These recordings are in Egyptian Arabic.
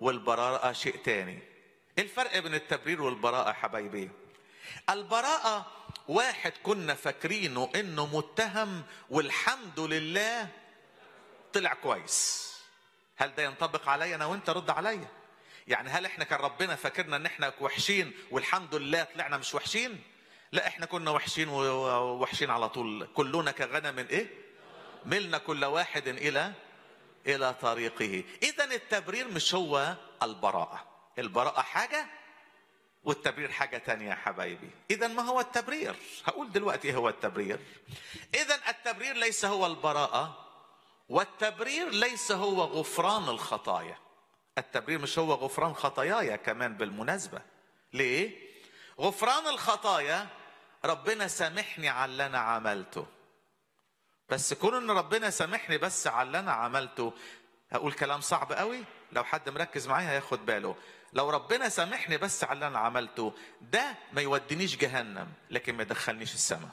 والبراءة شيء تاني ايه الفرق بين التبرير والبراءة يا حبايبي البراءة واحد كنا فاكرينه انه متهم والحمد لله طلع كويس هل ده ينطبق عليا انا وانت رد عليا يعني هل احنا كان ربنا فاكرنا ان احنا وحشين والحمد لله طلعنا مش وحشين لا احنا كنا وحشين ووحشين على طول كلنا كغنم ايه ملنا كل واحد الى الى طريقه اذا التبرير مش هو البراءه البراءه حاجه والتبرير حاجه تانية يا حبايبي اذا ما هو التبرير هقول دلوقتي ايه هو التبرير اذا التبرير ليس هو البراءه والتبرير ليس هو غفران الخطايا التبرير مش هو غفران خطاياي كمان بالمناسبه ليه غفران الخطايا ربنا سامحني على اللي انا عملته بس كون ان ربنا سامحني بس على اللي انا عملته هقول كلام صعب قوي لو حد مركز معايا هياخد باله لو ربنا سامحني بس على اللي انا عملته ده ما يودينيش جهنم لكن ما يدخلنيش السماء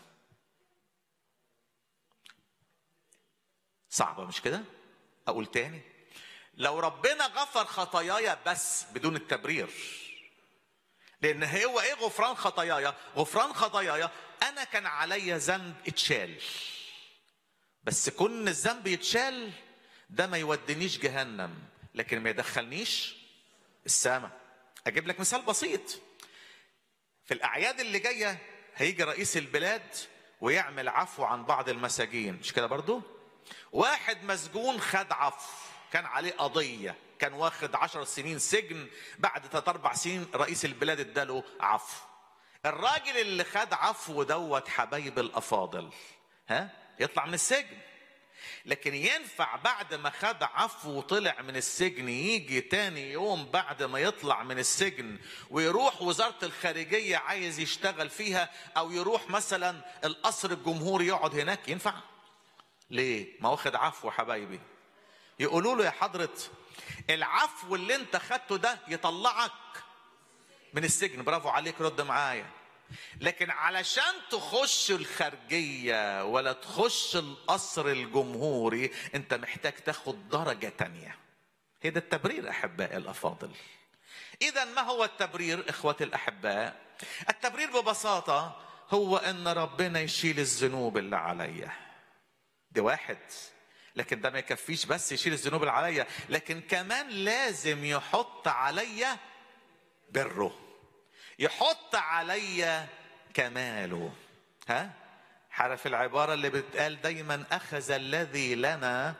صعبة مش كده اقول تاني لو ربنا غفر خطاياي بس بدون التبرير لان هو ايه غفران خطاياي غفران خطاياي انا كان عليا ذنب اتشال بس كون الذنب يتشال ده ما يودينيش جهنم لكن ما يدخلنيش السماء اجيب لك مثال بسيط في الاعياد اللي جايه هيجي رئيس البلاد ويعمل عفو عن بعض المساجين مش كده برضو واحد مسجون خد عفو كان عليه قضيه كان واخد عشر سنين سجن بعد ثلاث اربع سنين رئيس البلاد اداله عفو الراجل اللي خد عفو دوت حبايب الافاضل ها يطلع من السجن لكن ينفع بعد ما خد عفو وطلع من السجن يجي تاني يوم بعد ما يطلع من السجن ويروح وزارة الخارجية عايز يشتغل فيها أو يروح مثلا القصر الجمهوري يقعد هناك ينفع؟ ليه؟ ما واخد عفو حبايبي يقولوا له يا حضرة العفو اللي انت خدته ده يطلعك من السجن برافو عليك رد معايا لكن علشان تخش الخارجية ولا تخش القصر الجمهوري انت محتاج تاخد درجة تانية هي ده التبرير احبائي الافاضل اذا ما هو التبرير اخوتي الاحباء التبرير ببساطة هو ان ربنا يشيل الذنوب اللي عليا ده واحد لكن ده ما يكفيش بس يشيل الذنوب اللي عليا لكن كمان لازم يحط عليا بره يحط عليا كماله ها حرف العبارة اللي بتقال دايما أخذ الذي لنا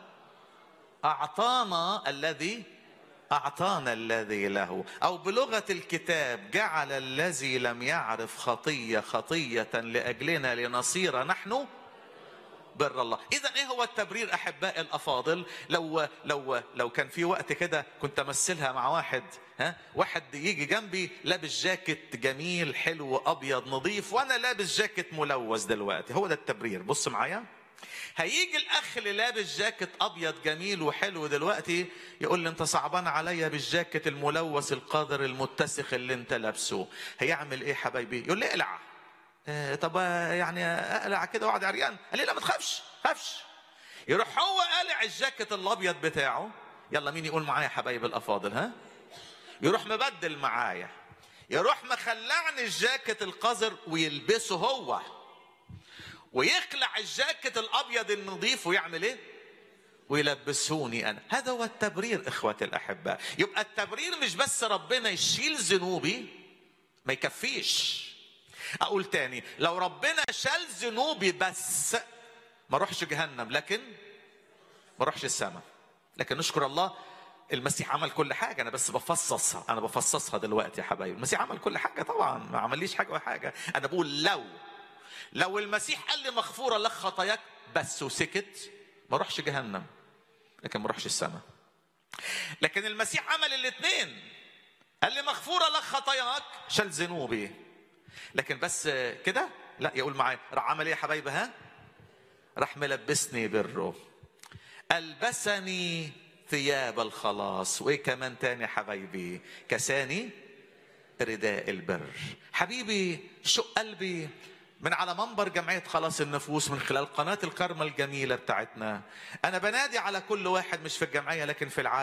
وأعطانا الذي أعطانا الذي له أو بلغة الكتاب جعل الذي لم يعرف خطية خطية لأجلنا لنصير نحن بر الله اذا ايه هو التبرير احبائي الافاضل لو لو لو كان في وقت كده كنت امثلها مع واحد ها واحد يجي جنبي لابس جاكيت جميل حلو ابيض نظيف وانا لابس جاكيت ملوث دلوقتي هو ده التبرير بص معايا هيجي الاخ اللي لابس جاكيت ابيض جميل وحلو دلوقتي يقول لي انت صعبان عليا بالجاكيت الملوث القذر المتسخ اللي انت لابسه هيعمل ايه حبايبي يقول لي اقلع آه طب يعني اقلع كده واقعد عريان قال لي لا ما تخافش خافش يروح هو قالع الجاكيت الابيض بتاعه يلا مين يقول معايا حبايب الافاضل ها يروح مبدل معايا يروح مخلعني الجاكيت القذر ويلبسه هو ويخلع الجاكيت الابيض النظيف ويعمل ايه ويلبسوني انا هذا هو التبرير اخوتي الاحباء يبقى التبرير مش بس ربنا يشيل ذنوبي ما يكفيش اقول تاني لو ربنا شال ذنوبي بس ما اروحش جهنم لكن ما اروحش السماء لكن نشكر الله المسيح عمل كل حاجه انا بس بفصصها انا بفصصها دلوقتي يا حبايبي المسيح عمل كل حاجه طبعا ما عمليش حاجه ولا حاجه انا بقول لو لو المسيح قال لي مغفوره لك خطاياك بس وسكت ما اروحش جهنم لكن ما اروحش السماء لكن المسيح عمل الاثنين قال لي مغفوره لك خطاياك شال ذنوبي لكن بس كده لا يقول معايا راح عمل ايه يا حبايبي ها راح ملبسني بره البسني ثياب الخلاص وايه كمان تاني يا حبايبي كساني رداء البر حبيبي شق قلبي من على منبر جمعية خلاص النفوس من خلال قناة الكرمة الجميلة بتاعتنا أنا بنادي على كل واحد مش في الجمعية لكن في العالم